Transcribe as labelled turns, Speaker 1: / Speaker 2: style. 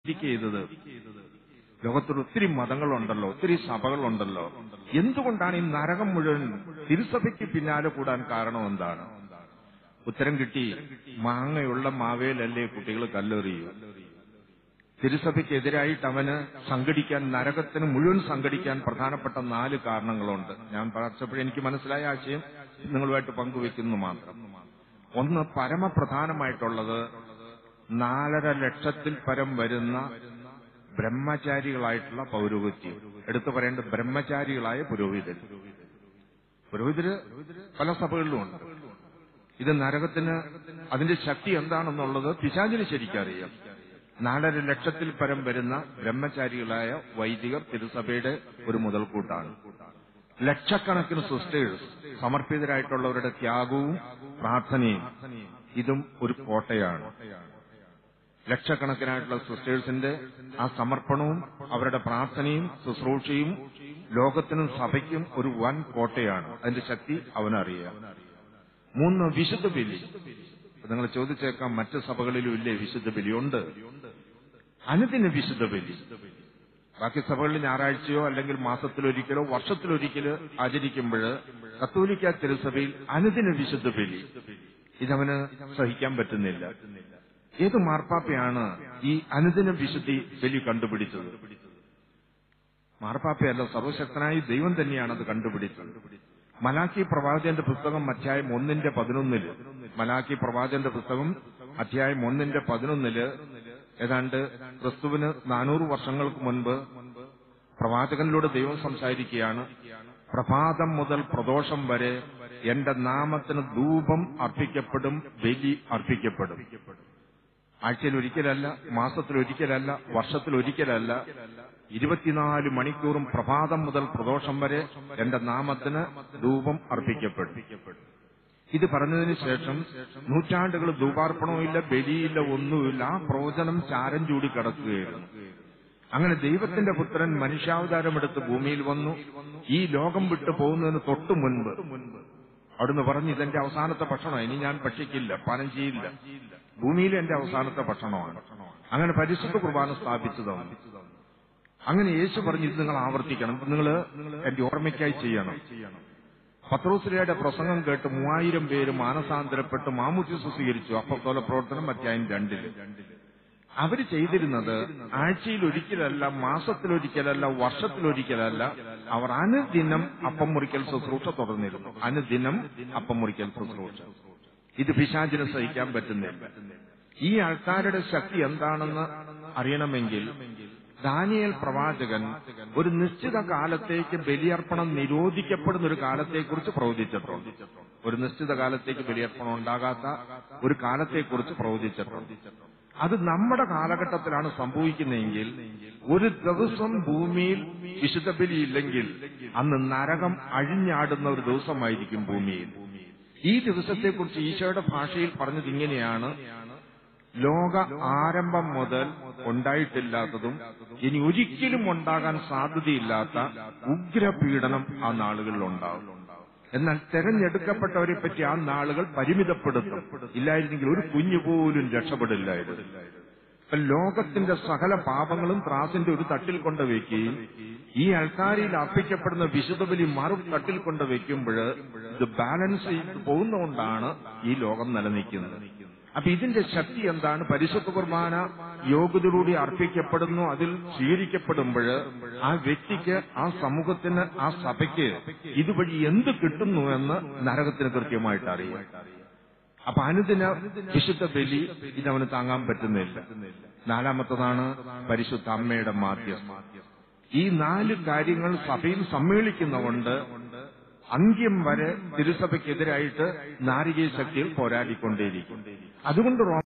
Speaker 1: ഇരിക്കുക ചെയ്തത് ലോകത്തിൽ ഒത്തിരി മതങ്ങളുണ്ടല്ലോ ഒത്തിരി സഭകളുണ്ടല്ലോ എന്തുകൊണ്ടാണ് ഈ നരകം മുഴുവൻ തിരുസഭയ്ക്ക് പിന്നാലെ കൂടാൻ കാരണം എന്താണ് ഉത്തരം കിട്ടി മാങ്ങയുള്ള മാവേലല്ലേ കുട്ടികൾ കല്ലെറിയൂ തിരുസഭയ്ക്കെതിരായിട്ട് അവന് സംഘടിക്കാൻ നരകത്തിന് മുഴുവൻ സംഘടിക്കാൻ പ്രധാനപ്പെട്ട നാല് കാരണങ്ങളുണ്ട് ഞാൻ പറഞ്ഞപ്പോഴേ എനിക്ക് മനസ്സിലായ ആശയം നിങ്ങളുമായിട്ട് പങ്കുവെക്കുന്നു മാത്രം ഒന്ന് പരമപ്രധാനമായിട്ടുള്ളത് നാലര ലക്ഷത്തിൽ പരം വരുന്ന ബ്രഹ്മചാരികളായിട്ടുള്ള പൗരോഹിത്യം എടുത്തു പറയേണ്ട ബ്രഹ്മചാരികളായ പുരോഹിതർ പുരോഹിതര് പല സഭകളിലുമുണ്ട് ഇത് നരകത്തിന് അതിന്റെ ശക്തി എന്താണെന്നുള്ളത് പിശാചിന് ശരിക്കറിയാം നാലര ലക്ഷത്തിൽ പരം വരുന്ന ബ്രഹ്മചാരികളായ വൈദികർ തിരുസഭയുടെ ഒരു മുതൽക്കൂട്ടാണ് ലക്ഷക്കണക്കിന് സിസ്റ്റേഴ്സ് സമർപ്പിതരായിട്ടുള്ളവരുടെ ത്യാഗവും പ്രാർത്ഥനയും ഇതും ഒരു കോട്ടയാണ് ലക്ഷക്കണക്കിനായിട്ടുള്ള സിസ്റ്റേഴ്സിന്റെ ആ സമർപ്പണവും അവരുടെ പ്രാർത്ഥനയും ശുശ്രൂഷയും ലോകത്തിനും സഭയ്ക്കും ഒരു വൻ കോട്ടയാണ് അതിന്റെ ശക്തി അവനറിയാം മൂന്ന് വിശുദ്ധ ബലി നിങ്ങൾ ചോദിച്ചേക്കാം മറ്റ് സഭകളിലും ഇല്ലേ വിശുദ്ധ ബലി ഉണ്ട് അനുദിന വിശുദ്ധ ബലി ബാക്കി സഭകളിൽ ഞായറാഴ്ചയോ അല്ലെങ്കിൽ മാസത്തിലൊരിക്കലോ വർഷത്തിലൊരിക്കലോ ആചരിക്കുമ്പോൾ കത്തോലിക്ക തിരുസഭയിൽ അനുദിന വിശുദ്ധ ബലി ഇതവന് സഹിക്കാൻ പറ്റുന്നില്ല ഏത് മാർപ്പാപ്പയാണ് ഈ അനുദിന വിശുദ്ധി ബലി കണ്ടുപിടിച്ചത് മാർപ്പാപ്പയല്ല സർവശക്തനായ ദൈവം തന്നെയാണ് അത് കണ്ടുപിടിച്ചത് മലാക്കി പ്രവാചകന്റെ പുസ്തകം അധ്യായം ഒന്നിന്റെ പതിനൊന്നില് മലാക്കി പ്രവാചകന്റെ പുസ്തകം അധ്യായം ഒന്നിന്റെ പതിനൊന്നില് ഏതാണ്ട് ക്രിസ്തുവിന് നാനൂറ് വർഷങ്ങൾക്ക് മുൻപ് പ്രവാചകനിലൂടെ ദൈവം സംസാരിക്കുകയാണ് പ്രഭാതം മുതൽ പ്രദോഷം വരെ എന്റെ നാമത്തിന് ധൂപം അർപ്പിക്കപ്പെടും ബലി അർപ്പിക്കപ്പെടും ആഴ്ചയിൽ ഒരിക്കലല്ല മാസത്തിൽ ഒരിക്കലല്ല വർഷത്തിൽ ഒരിക്കലല്ല ഇരുപത്തിനാല് മണിക്കൂറും പ്രഭാതം മുതൽ പ്രദോഷം വരെ എന്റെ നാമത്തിന് ധൂപം അർപ്പിക്കപ്പെടും ഇത് പറഞ്ഞതിന് ശേഷം നൂറ്റാണ്ടുകൾ ധൂപാർപ്പണവുമില്ല ബലിയില്ല ഒന്നുമില്ല ആ പ്രവചനം ചാരം ചൂടി കിടക്കുകയായിരുന്നു അങ്ങനെ ദൈവത്തിന്റെ പുത്രൻ മനുഷ്യാവതാരമെടുത്ത് ഭൂമിയിൽ വന്നു ഈ ലോകം വിട്ടു പോകുന്നതിന് തൊട്ടു മുൻപ് അവിടുന്ന് പറഞ്ഞു ഇതെന്റെ അവസാനത്തെ ഭക്ഷണം ഇനി ഞാൻ ഭക്ഷിക്കില്ല പാനം ചെയ്യില്ല ഭൂമിയിലെ എന്റെ അവസാനത്തെ ഭക്ഷണമാണ് അങ്ങനെ പരിശുദ്ധ കുർബാന സ്ഥാപിച്ചു തന്നു അങ്ങനെ യേശു പറഞ്ഞു ഇത് നിങ്ങൾ ആവർത്തിക്കണം നിങ്ങൾ എന്റെ ഓർമ്മയ്ക്കായി ചെയ്യണം പത്രോസ്ലിയുടെ പ്രസംഗം കേട്ട് മൂവായിരം പേര് മാനസാന്തരപ്പെട്ട് മാമുദ്യസ് സ്വീകരിച്ചു അപ്പത്തോല പ്രവർത്തനം അധ്യായം രണ്ടില് അവര് ചെയ്തിരുന്നത് ആഴ്ചയിൽ ഒരിക്കലല്ല മാസത്തിലൊരിക്കലല്ല വർഷത്തിലൊരിക്കലല്ല അവർ അനുദിനം അപ്പം മുറിക്കൽ ശുശ്രൂഷ തുടർന്നിരുന്നു അനുദിനം അപ്പം മുറിക്കൽ ശുശ്രൂഷ ഇത് പിശാചിന് സഹിക്കാൻ പറ്റുന്നില്ല ഈ ആൾക്കാരുടെ ശക്തി എന്താണെന്ന് അറിയണമെങ്കിൽ ദാനിയേൽ പ്രവാചകൻ ഒരു നിശ്ചിത കാലത്തേക്ക് ബലിയർപ്പണം നിരോധിക്കപ്പെടുന്ന ഒരു കാലത്തെക്കുറിച്ച് പ്രവചിച്ചിട്ടുണ്ട് ഒരു നിശ്ചിത കാലത്തേക്ക് ബലിയർപ്പണം ഉണ്ടാകാത്ത ഒരു കാലത്തെക്കുറിച്ച് പ്രവചിച്ചിട്ടുണ്ട് അത് നമ്മുടെ കാലഘട്ടത്തിലാണ് സംഭവിക്കുന്നതെങ്കിൽ ഒരു ദിവസം ഭൂമിയിൽ വിശുദ്ധ ബലി ഇല്ലെങ്കിൽ അന്ന് നരകം അഴിഞ്ഞാടുന്ന ഒരു ദിവസമായിരിക്കും ഭൂമിയിൽ ഈ ദിവസത്തെക്കുറിച്ച് ഈശോയുടെ ഭാഷയിൽ പറഞ്ഞത് ഇങ്ങനെയാണ് ലോക ആരംഭം മുതൽ ഉണ്ടായിട്ടില്ലാത്തതും ഇനി ഒരിക്കലും ഉണ്ടാകാൻ സാധ്യതയില്ലാത്ത ഉഗ്രപീഡനം ആ നാളുകളിൽ ഉണ്ടാകും എന്നാൽ തെരഞ്ഞെടുക്കപ്പെട്ടവരെ പറ്റി ആ നാളുകൾ പരിമിതപ്പെടുത്തും ഇല്ലായിരുന്നെങ്കിൽ ഒരു കുഞ്ഞു പോലും രക്ഷപ്പെടില്ലായിരുന്നു ഇപ്പൊ ലോകത്തിന്റെ സകല പാപങ്ങളും ത്രാസിന്റെ ഒരു തട്ടിൽ കൊണ്ട് വെക്കുകയും ഈ അൾക്കാരിയിൽ അർപ്പിക്കപ്പെടുന്ന വിശുദ്ധ ബലി മറു തട്ടിൽ കൊണ്ട് വെക്കുമ്പോൾ ഇത് ബാലൻസ് ചെയ്ത് പോകുന്നതുകൊണ്ടാണ് ഈ ലോകം നിലനിൽക്കുന്നത് അപ്പൊ ഇതിന്റെ ശക്തി എന്താണ് പരിശുദ്ധ കുർബാന യോഗ്യതയോടുകൂടി അർപ്പിക്കപ്പെടുന്നു അതിൽ സ്വീകരിക്കപ്പെടുമ്പോൾ ആ വ്യക്തിക്ക് ആ സമൂഹത്തിന് ആ സഭയ്ക്ക് ഇതുവഴി എന്ത് കിട്ടുന്നു എന്ന് നരകത്തിന് കൃത്യമായിട്ട് അറിയാം അപ്പൊ അനുദിന വിശുദ്ധ ബലി ഇതവന് താങ്ങാൻ പറ്റുന്നില്ല നാലാമത്തതാണ് പരിശുദ്ധ അമ്മയുടെ മാധ്യം ഈ നാല് കാര്യങ്ങൾ സഭയിൽ സമ്മേളിക്കുന്നതുകൊണ്ട് അന്ത്യം വരെ തിരുസഭയ്ക്കെതിരായിട്ട് നാരികീയ ശക്തിയിൽ പോരാടിക്കൊണ്ടേയിരിക്കും അതുകൊണ്ട്